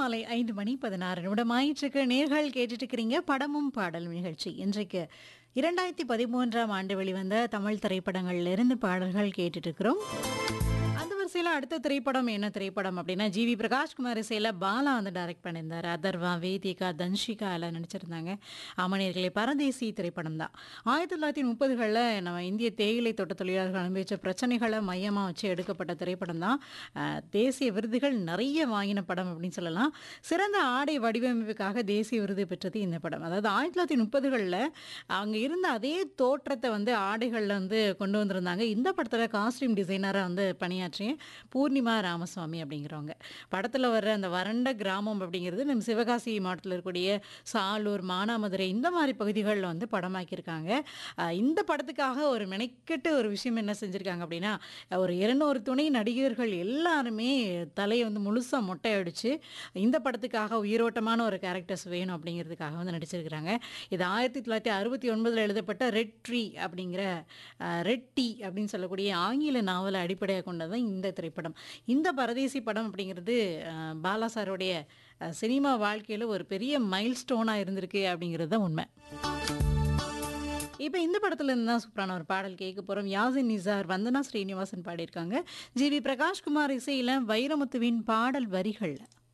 மாலை ஐந்து மணி பதினாறு நிமிடம் ஆயிற்றுக்கு நேர்கள் கேட்டுட்டு இருக்கிறீங்க படமும் பாடல் நிகழ்ச்சி இன்றைக்கு இரண்டாயிரத்தி பதிமூன்றாம் ஆண்டு வெளிவந்த தமிழ் திரைப்படங்கள்ல இருந்து பாடல்கள் கேட்டுட்டு இருக்கிறோம் அந்த வரிசையில் அடுத்த திரைப்படம் என்ன திரைப்படம் அப்படின்னா ஜிவி பிரகாஷ்குமார் இசையில் பாலா வந்து டைரக்ட் பண்ணியிருந்தார் அதர்வா வேதிகா தன்ஷிகா எல்லாம் நடிச்சிருந்தாங்க ஆமணியர்களே பரதேசி திரைப்படம் தான் ஆயிரத்தி தொள்ளாயிரத்தி முப்பதுகளில் நம்ம இந்திய தேயிலை தோட்ட தொழிலாளர்கள் அனுபவிச்ச பிரச்சனைகளை மையமாக வச்சு எடுக்கப்பட்ட திரைப்படம் தான் அஹ், தேசிய விருதுகள் நிறைய வாங்கின படம் அப்படின்னு சொல்லலாம் சிறந்த ஆடை வடிவமைப்புக்காக தேசிய விருது பெற்றது இந்த படம் அதாவது ஆயிரத்தி தொள்ளாயிரத்தி முப்பதுகளில் அங்கே இருந்த அதே தோற்றத்தை வந்து ஆடைகளில் வந்து கொண்டு வந்திருந்தாங்க இந்த படத்தில் காஸ்டியூம் டிசைனராக வந்து பணியாற்றிய பூர்ணிமா ராமசுவாமி அப்படிங்கிறவங்க படத்தில் வர்ற அந்த வறண்ட கிராமம் அப்படிங்கிறது நம்ம சிவகாசி மாவட்டத்தில் இருக்கக்கூடிய சாலூர் மானாமதுரை இந்த மாதிரி பகுதிகளில் வந்து படமாக்கியிருக்காங்க அஹ் இந்த படத்துக்காக ஒரு மெனக்கெட்டு ஒரு விஷயம் என்ன செஞ்சுருக்காங்க அப்படின்னா ஒரு இருநூறு துணை நடிகர்கள் எல்லாருமே தலையை வந்து முழுசாக மொட்டை அடிச்சு இந்த படத்துக்காக உயிரோட்டமான ஒரு கேரக்டர்ஸ் வேணும் அப்படிங்கிறதுக்காக வந்து நடிச்சிருக்கிறாங்க இது ஆயிரத்தி தொள்ளாயிரத்தி அறுபத்தி ஒன்பதில் எழுதப்பட்ட ரெட் ட்ரீ அப்படிங்கிற ரெட் டீ அப்படின்னு சொல்லக்கூடிய ஆங்கில நாவலை அடிப்படையாக கொண்டது இந்த திரைப்படம் இந்த பரதேசி படம் அப்படிங்கிறது அஹ், பாலா சாருடைய அஹ், சினிமா வாழ்க்கையில் ஒரு பெரிய மைல் ஸ்டோனாக இருந்திருக்கு அப்படிங்கிறது தான் உண்மை இப்போ இந்த படத்துல இருந்து தான் சூப்பரான ஒரு பாடல் கேட்க போகிறோம் யாசின் நிசார் வந்தனா ஸ்ரீனிவாசன் பாடியிருக்காங்க ஜி வி பிரகாஷ்குமார் இசையில் வைரமுத்துவின் பாடல் வரிகள்